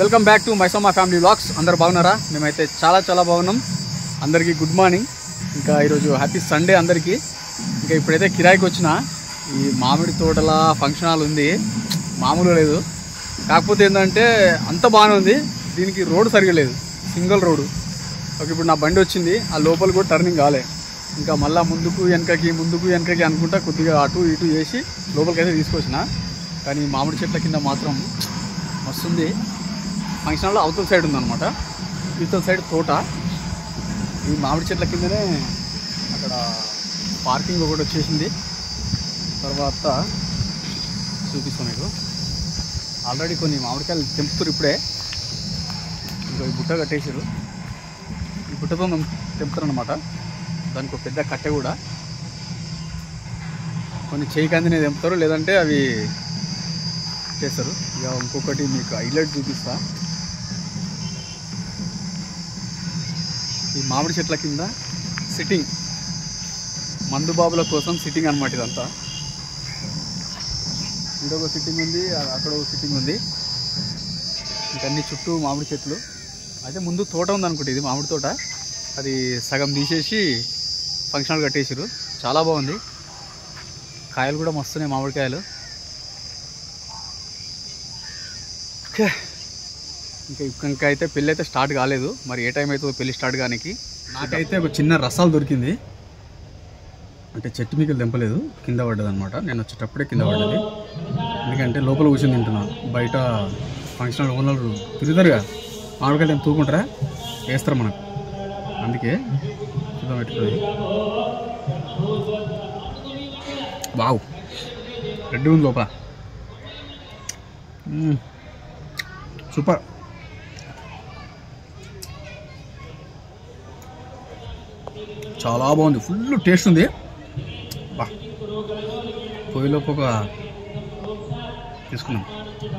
Welcome back to మైసోమా family vlogs అందరు బాగున్నారా మేమైతే చాలా చాలా బాగున్నాం అందరికీ గుడ్ మార్నింగ్ ఇంకా ఈరోజు హ్యాపీ సండే అందరికీ ఇంకా ఇప్పుడైతే కిరాయికి వచ్చిన ఈ మామిడి తోటల ఫంక్షన్ హాల్ ఉంది మామూలుగా లేదు కాకపోతే ఏంటంటే అంత బాగానే ఉంది దీనికి రోడ్ సరిగా లేదు సింగిల్ రోడ్డు ఓకే ఇప్పుడు నా బండి వచ్చింది ఆ లోపల కూడా టర్నింగ్ కాలే ఇంకా మళ్ళీ ముందుకు వెనకకి ముందుకు వెనకకి అనుకుంటా కొద్దిగా అటు ఇటు చేసి లోపలికైతే తీసుకొచ్చిన కానీ మామిడి చెట్ల కింద మాత్రం వస్తుంది ఫంక్షన్ హాల్లో అవతల సైడ్ ఉందన్నమాట ఇవతల సైడ్ తోట ఈ మామిడి చెట్ల కిందనే అక్కడ పార్కింగ్ ఒకటి వచ్చేసింది తర్వాత చూపిస్తాను మీకు ఆల్రెడీ కొన్ని మామిడికాయలు తెంపుతారు ఇప్పుడే ఇంకా ఈ బుట్ట కట్టేసారు ఈ బుట్టతో మేము తెంపుతారు అనమాట దానికి ఒక పెద్ద కట్టె కూడా కొన్ని చేయి కందినే తెంపుతారు లేదంటే అవి చేస్తారు ఇక ఇంకొకటి మీకు హైలైట్ చూపిస్తా ఈ మామిడి చెట్ల కింద సిట్టింగ్ మందు బాబుల కోసం సిట్టింగ్ అనమాట ఇదంతా ఇదొక సిట్టింగ్ ఉంది అ- అక్కడ ఒక సిట్టింగ్ ఉంది ఇంకన్నీ చుట్టూ మామిడి చెట్లు అయితే ముందు తోట ఉంది అనుకుంటే ఇది మామిడి తోట అది సగం తీసేసి ఫంక్షన్ హాల్ కట్టేసారు చాలా బాగుంది కాయలు కూడా మస్తున్నాయి మామిడికాయలు ఓకే ఇంకా ఇంకా అయితే పెళ్ళి అయితే స్టార్ట్ కాలేదు మరి ఏ టైం అవుతుందో పెళ్ళి స్టార్ట్ కానికి నాకైతే ఒక చిన్న రసాలు దొరికింది అంటే చెట్టు మీకు తెంపలేదు కింద పడ్డది అనమాట నేను వచ్చేటప్పుడే కింద పడ్డది ఎందుకంటే లోపల కూర్చొని తింటున్నాను బయట ఫంక్షన్ హాల్ ఓనర్లు తిరుగుతారుగా మామిడికాయలు ఏం తూకుంటారా వేస్తారు మనకు అందుకే చూద్దాం ఎట్లుంది వావ్ రెడ్ ఉంది లోపల మ్మ్. సూపర్ చాలా బాగుంది ఫుల్ టేస్ట్ ఉంది బా పొయ్యిలోపు ఒక తీసుకున్నాం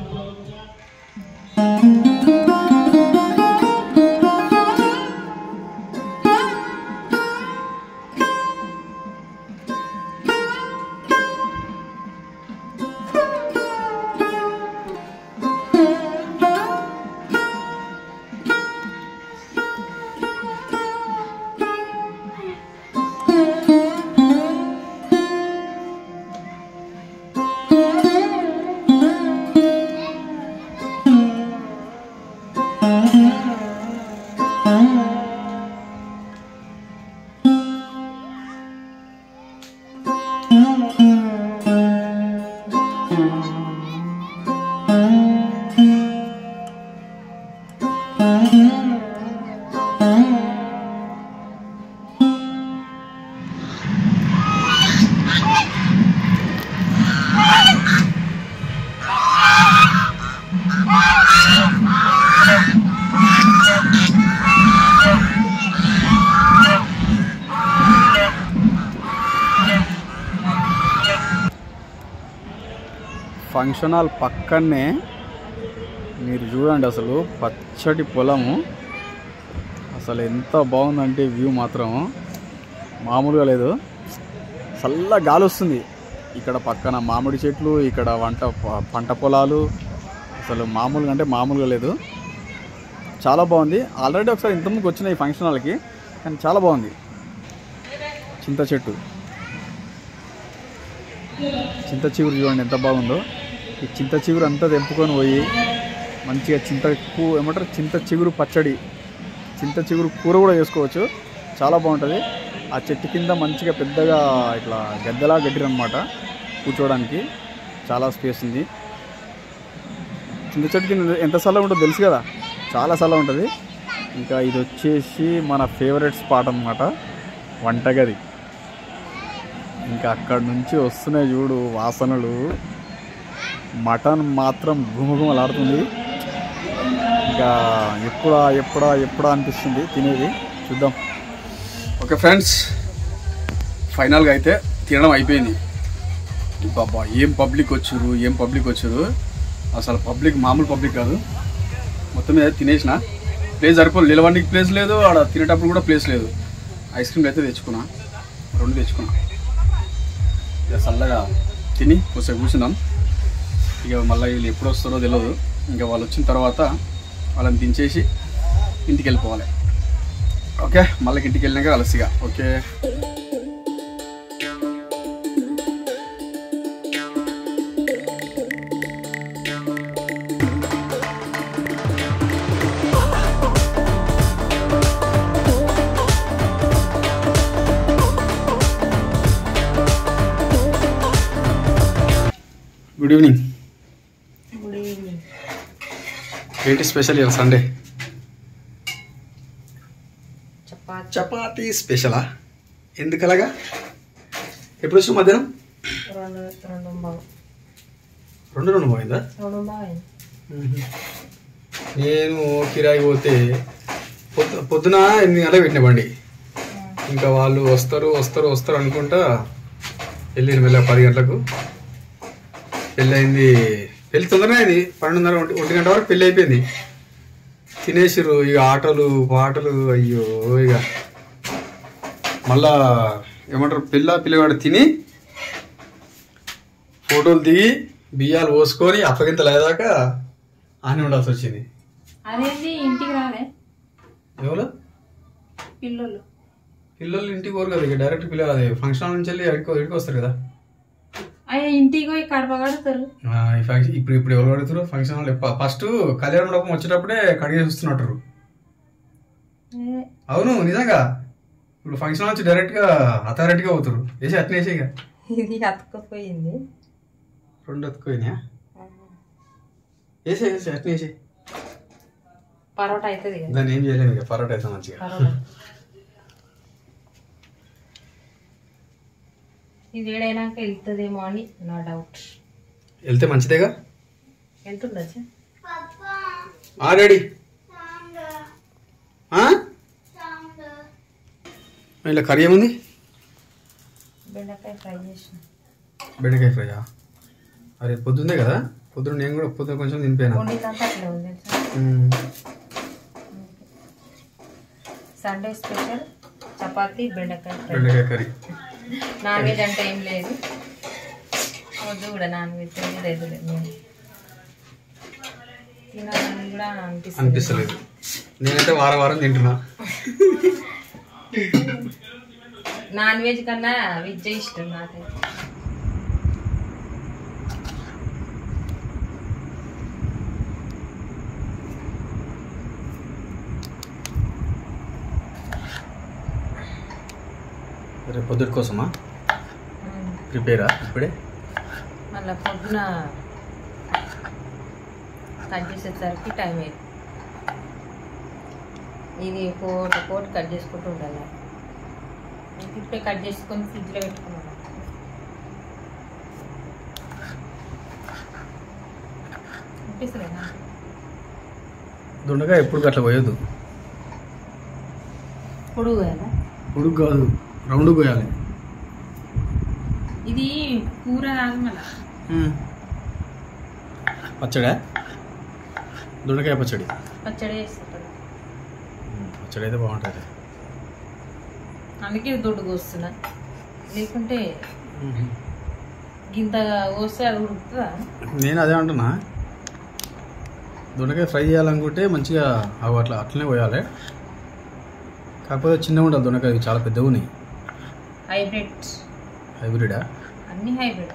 ఫంక్షన్ హాల్ పక్కనే మీరు చూడండి అసలు పచ్చటి పొలము అసలు ఎంత బాగుందంటే వ్యూ మాత్రం మామూలుగా లేదు చల్ల గాలి వస్తుంది ఇక్కడ పక్కన మామిడి చెట్లు ఇక్కడ వంట ప- పంట పొలాలు అసలు మామూలుగా అంటే మామూలుగా లేదు చాలా బాగుంది ఆల్రెడీ ఒకసారి ఇంతకుముందుకు వచ్చిన ఈ ఫంక్షన్ హాల్కి కానీ చాలా బాగుంది చింత చెట్టు చింత చిగురు చూడండి ఎంత బాగుందో ఈ చింత చిగురు అంతా తెంపుకొని పోయి మంచిగా చింత కూ ఏమంటారు చింత చిగురు పచ్చడి చింత చిగురు కూర కూడా చేసుకోవచ్చు చాలా బాగుంటుంది ఆ చెట్టు కింద మంచిగా పెద్దగా ఇట్లా గద్దెలా గడ్డిరనమాట కూర్చోవడానికి చాలా స్పేస్ ఉంది చింత చెట్టు కింద ఎంత స్థలం ఉంటుందో తెలుసు కదా చాలా స్థలం ఉంటుంది ఇంకా ఇది వచ్చేసి మన ఫేవరెట్ స్పాట్ అన్నమాట వంటగది ఇంకా అక్కడ నుంచి వస్తున్నాయి చూడు వాసనలు మటన్ మాత్రం గుమగుమలాడుతుంది ఇంకా ఎప్పుడా ఎప్పుడా ఎప్పుడా అనిపిస్తుంది తినేది చూద్దాం ఓకే ఫ్రెండ్స్ ఫైనల్గా అయితే తినడం అయిపోయింది బాబా ఏం పబ్లిక్ వచ్చారు ఏం పబ్లిక్ వచ్చారు అసలు పబ్లిక్ మామూలు పబ్లిక్ కాదు మొత్తం మీద తినేసిన ప్లేస్ సరిపోలేదు నిలవడానికి ప్లేస్ లేదు ఆడ తినేటప్పుడు కూడా ప్లేస్ లేదు ఐస్ క్రీమ్లు అయితే తెచ్చుకున్నా రెండు తెచ్చుకున్నా ఇక చల్లగా తిని కొంచెం కూర్చుందాం ఇక మళ్ళీ వీళ్ళు ఎప్పుడు వస్తారో తెలియదు ఇంకా వాళ్ళు వచ్చిన తర్వాత వాళ్ళని దించేసి ఇంటికి వెళ్ళిపోవాలి ఓకే మళ్ళీ ఇంటికి వెళ్ళినాక కలుసిగా okay good evening good evening ఏంటి స్పెషల్ ఇవాళ సండే చపాతి చపాతీ స్పెషలా ఎందుకలాగా ఎప్పుడు వచ్చిన మధ్యాహ్నం రెండు రెండు బాగా రెండు రెండు పోయిందా రెండు బాగా నేను కిరాయి పోతే పొద్దు పొద్దున ఎనిమిది గంటలకు పెట్టిన బండి ఇంకా వాళ్ళు వస్తారు వస్తారు వస్తారు అనుకుంటా వెళ్ళిన మెల్ల పది గంటలకు పెళ్ళి అయింది పెళ్ళి తొందరగా అయింది పన్నెండున్నర ఒంటి ఒంటి గంట వరకు పెళ్ళి అయిపోయింది తినేసిర్రు ఇక ఆటలు పాటలు అయ్యో ఇక మళ్ళా ఏమంటారు పిల్ల పిల్లగాడు తిని ఫోటోలు దిగి బియ్యాలు పోసుకొని అప్పగింత లేదాకా ఆనే ఉండాల్సి వచ్చింది అదేంటి ఇంటికి రాలే ఎవరు పిల్లలు పిల్లలు ఇంటికి పోరు కదా ఇక డైరెక్ట్ పిల్ల అదే ఫంక్షన్ హాల్ నుంచి వెళ్ళి ఎక్కడికి ఎక్కడికి వస్తారు కదా అయ్యా ఇంటికి పోయి కడప కడతారు ఆ, ఈ ఫంక్షన్ ఇప్పుడు ఇప్పుడు ఎవరు అడుగుతారు ఫంక్షన్ హాల్ ఫస్ట్ కళ్యాణ మండపం వచ్చేటప్పుడే కడిగేసి వస్తున్నట్టు ఏ, అవును నిజంగా ఇప్పుడు ఫంక్షన్ హాల్ నుంచి డైరెక్ట్ గా అథారిటీగా అవుతారు వేసి అట్నే వేసి ఇక ఇది అతుక్కుపోయింది రెండు అతుకోయినా వేసే వేసి అట్నే వేసి పరోటా అవుతుంది కదా దాన్ని ఏం చేయలేము ఇక పరోటా అయితే మంచిగా పరోటా ఇది ఏడైనాక వెళ్తుందేమో అని నా డౌట్ వెళ్తే మంచిదేగా వెళ్తుండొచ్చా ఆ రెడీ ఆ? ఇలా కర్రీ ఏముంది బెండకాయ ఫ్రై చేసిన బెండకాయ ఫ్రైయా అరే పొద్దుందే కదా పొద్దున్న నేను కూడా పొద్దున్న కొంచెం తినిపోయాను వండిందంతా అట్లా ఉంది తెలుసా మ్మ్. సండే స్పెషల్ చపాతి బెండకాయ ఫ్రై బెండకాయ కర్రీ నాన్ వెజ్ అంటే ఏం లేదు వద్దు కూడా నాన్ వెజ్ లేదు లేదు తినాలని కూడా అనిపిస్తుంది అనిపిస్తలేదు నేనైతే వారం వారం తింటున్నా నాన్ వెజ్ కన్నా వెజ్ ఇష్టం నాకైతే రేపు పొద్దుటి కోసమా ఉమ్. ప్రిపేరా ఇప్పుడే మళ్ళా పొద్దున కట్ చేసేసరికి టైం అయింది ఇది కోట కోట కట్ చేసుకుంటూ ఉండాలి ఇది ఇప్పుడే కట్ చేసుకొని ఫ్రిడ్జ్లో పెట్టుకున్నాను అనిపిస్తలేదా దొండకాయ ఎప్పుడు అట్లా పోయొద్దు పొడుగు కదా ఉడుకు కాదు రౌండ్ పోయాలి ఇది కూర కాదు మళ్ళా పచ్చడా దొండకాయ పచ్చడి పచ్చడి వేస్తాడు పచ్చడి అయితే బాగుంటుంది అందుకే దొడ్డు కోస్తున్నా లేకుంటే గింత కోస్తే అది ఉడుకుతుందా నేను అదే అంటున్నా దొండకాయ ఫ్రై చేయాలనుకుంటే మంచిగా అవి అట్లా అట్లనే పోయాలి కాకపోతే చిన్నగా ఉండాలి దొండకాయ ఇవి చాలా పెద్దగా ఉన్నాయి హైబ్రిడ్ హైబ్రిడా అన్ని హైబ్రిడ్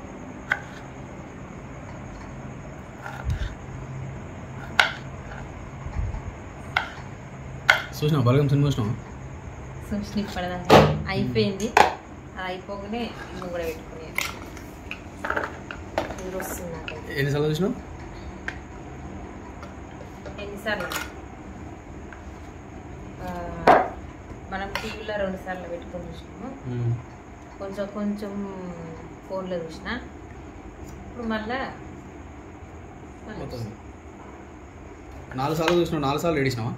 చూసినావు బలగం సినిమా చూసినావు సూచన ఇప్పటిదాకా అయిపోయింది అది అయిపోగానే ఇల్లు కూడా పెట్టుకుని నీరు వస్తుంది నాకైతే ఎన్నిసార్లు చూసినావు ఎన్నిసార్లు ఆ, మనం టీవీలో రెండు సార్లు పెట్టుకొని చూసినాము కొంచెం కొంచెం ఫోన్లో చూసిన ఇప్పుడు మళ్ళా మళ్ళా చూసిన. నాలుగు సార్లు చూసినావు నాలుగు సార్లు ఏడిసినావా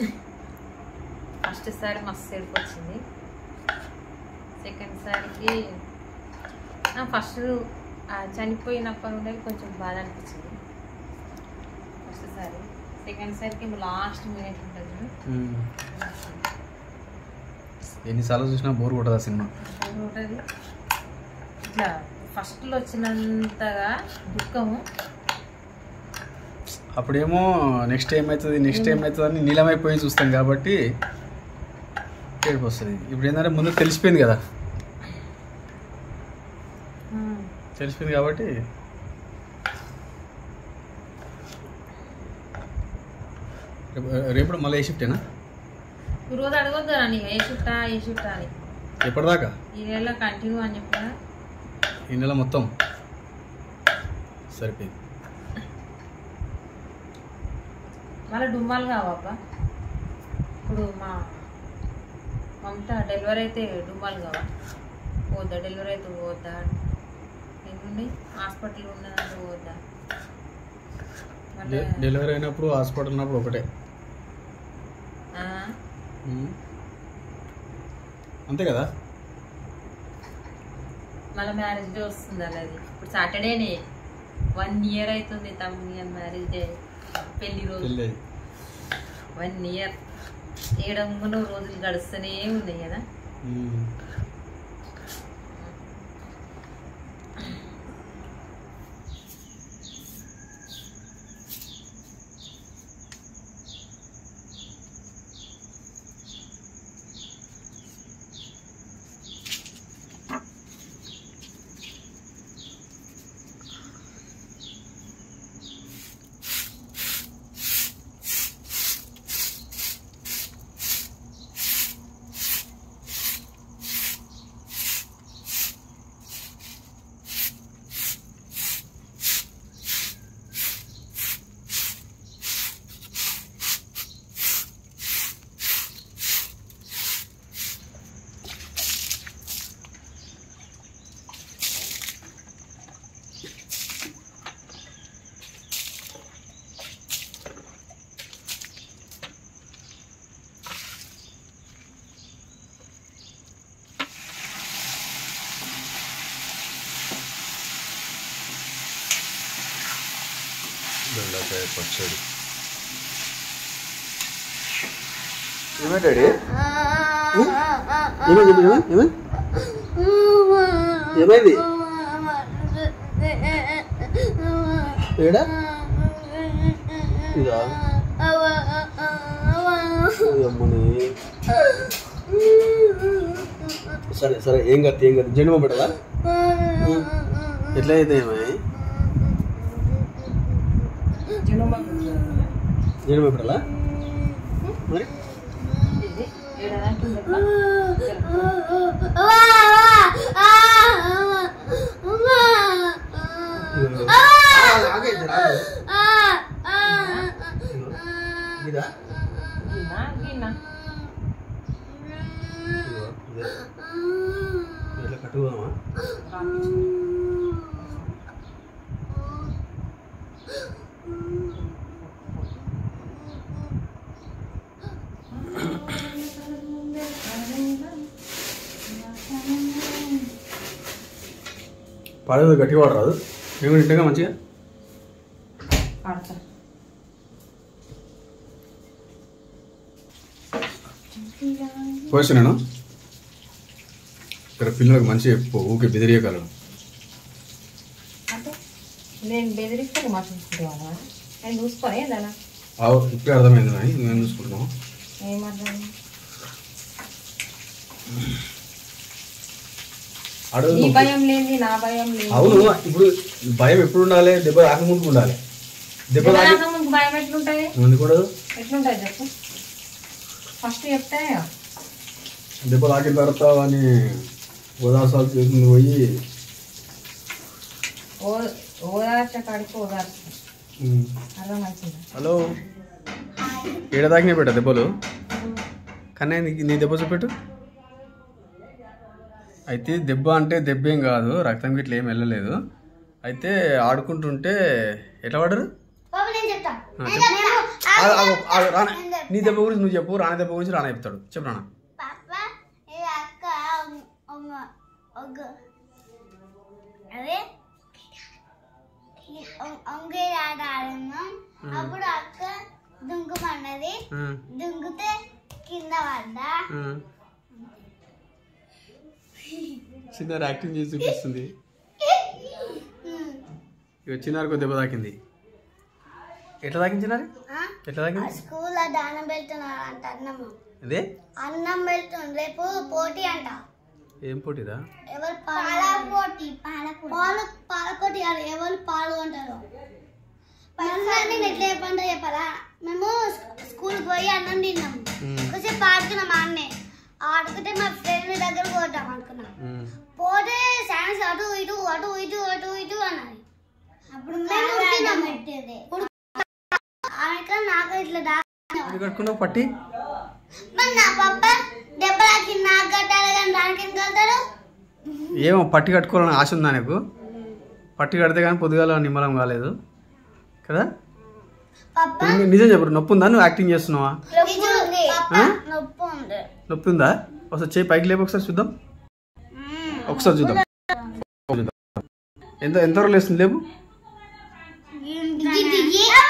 ఫస్ట్ సారి మస్తు ఏడుపు వచ్చింది సెకండ్ సారికి ఫస్ట్ చనిపోయినప్పటి నుండి కొంచెం బాధ అనిపించింది ఫస్ట్ సారి సెకండ్ సారికి లాస్ట్ మినిట్ ఉంటుంది చూడు. ఎన్నిసార్లు చూసినా బోర్ కొట్టదా సినిమా అది ఉంటుంది ఇట్లా ఫస్ట్లో వచ్చినంతగా దుఃఖము అప్పుడేమో నెక్స్ట్ ఏమవుతుంది నెక్స్ట్ ఏమవుతుంది అని నీలమైపోయి చూస్తాం కాబట్టి ఏడుపు వస్తుంది ఇప్పుడు ఏంటంటే ముందు తెలిసిపోయింది కదా తెలిసిపోయింది కాబట్టి రేపు రేపు మళ్ళీ ఏ షిఫ్టేనా రోజు అడగొద్దు అని ఏ షిఫ్టా ఏ షిఫ్టా అని ఎప్పటిదాకా ఈ నెల కంటిన్యూ అని చెప్పిన ఈ నెల మొత్తం సరిపోయింది మళ్ళీ డుమ్మాలు కావబ్బా ఇప్పుడు మా మమత డెలివరీ అయితే డుమ్మాలు కావా పోద్దా డెలివరీ అయితే పోద్దా ఎన్నుండి హాస్పిటల్ ఉన్నదంటే పోద్దా మళ్ళీ డె- డెలివరీ అయినప్పుడు హాస్పిటల్ ఉన్నప్పుడు ఒకటే ఆ, ఉమ్. అంతే కదా మళ్ళీ మ్యారేజ్ డే వస్తుంది అనేది ఇప్పుడు సాటర్డేనే వన్ ఇయర్ అవుతుంది తమ్ముని మ్యారేజ్ డే పెళ్లి రోజు పెళ్ళి వన్ ఇయర్ ఏడంగున రోజులు గడుస్తూనే ఉన్నాయి కదా ఉమ్. బెండకాయ పచ్చడి ఏమైంది డాడీ ఏమైంది ఏమైంది ఏమైంది ఏడా ఇదా అమ్మని సరే సరే ఏం కత్తి ఏం కత్తి జెండు పెట్టదా ఎట్లా అయితే ఏమై జెండు పెట్టాలా మరి ఆగైతే రాదు ఇదా ఇదిగో, ఇదే. ఇట్లా కట్టుకోదామా పాడేది గట్టిగా వాడు రాదు మేము తింటాగా మంచిగా పోయిస్తా నేను ఇక్కడ పిల్లలకు మంచి చెప్పు ఊకే బెదిరియగలను అంటే నేను బెదిరిస్తే మా చూసుకుంటావా నేను చూసుకోనే దానా ఆవు ఇప్పుడే అర్థమైంది అని మేము చూసుకుంటున్నాం ఏమర్థం అడుగు నీ భయం లేని నా భయం లేదు అవును ఇప్పుడు భయం ఎప్పుడు ఉండాలి దెబ్బ రాకముందుకు ఉండాలి దెబ్బ తాకి ముందు భయం ఎట్లుంటది ఎందుకు కూడా ఎట్లుంటది చెప్పు ఫస్ట్ చెప్తే దెబ్బ తాకిన తర్వాత అని ఉదాసాలు తీసుకుని పోయి ఓ ఓదార్చ కాడికి ఓదార్చ ఉమ్, అర్థమవుతుందా హలో ఏడ తాకినాయి పెట్ట దెబ్బలు కన్నా నీ దెబ్బ చూపెట్టు అయితే దెబ్బ అంటే దెబ్బ ఏం కాదు రక్తం గిట్ల ఏం వెళ్ళలేదు అయితే ఆడుకుంటుంటే ఎట్లా పడరు బాబు నేను చెప్తా ఆ, చెప్పు. ఆగు, ఆగు, ఆగు, రానా నీ దెబ్బ గురించి నువ్వు చెప్పు రానా దెబ్బ గురించి రానా చెప్తాడు చెప్పు రానా పాప ఇది అక్క ఒక ఒక అదే ఒంగే ఆట ఆడున్నాం అప్పుడు అక్క దుంకుమన్నది ఆ, దుంకుతే కింద పడ్డా ఆ. చిన్న యాక్టింగ్ చేసి చూపిస్తుంది ఇక చిన్నారికి దెబ్బ తాకింది ఎట్లా తాగించినారు ఆ? ఎట్లా ఆ తాగింది స్కూల్లో దానం పెడుతున్నారు అంట అన్నము ఇదే అన్నం పెడుతుంది రేపు పోటీ అంట ఏం పోటీరా ఎవరు పాల పోటీ పాల పాలు పాల పోటీ కాదు ఎవరు పాల్గొంటారు నేను ఎట్లా చెప్పంటే చెప్పాలా మేము స్కూల్కి పోయి అన్నం తిన్నాము కొంచెం ఆడుకున్నాం అన్నే ఆడుకుంటే మా ఫ్రెండ్ దగ్గర పోతాం అనుకున్నాం పోతే సైన్స్ అటు ఇటు అటు ఇటు అటు ఇటు అన్నది అప్పుడు మేము ఉరికినాము. ఉరికి- ఆమెక నాకు ఇట్లా దా ఇది కట్టుకున్నావు పట్టి మరి నా పప్ప దెబ్బ తాకి నాకు కట్టాలి కానీ దానికి ఏం కడతారు ఏమో పట్టి కట్టుకోవాలని ఆశ ఉందా నీకు పట్టి కడితే కానీ పొద్దుగాల నిమ్మలం కాలేదు కదా పప్ప ని- నిజం చెప్పు నొప్పి ఉందా నువ్వు యాక్టింగ్ చేస్తున్నావా నొప్పి ఉంది ఆ? నొప్పి ఉంది నొప్పి ఉందా ఒకసారి చేయి పైకి లేపు ఒకసారి చూద్దాం ఒకసారి చూద్దాం చూద్దాం ఎంత ఎంత రోజులు వేస్తుంది లేపు ఇది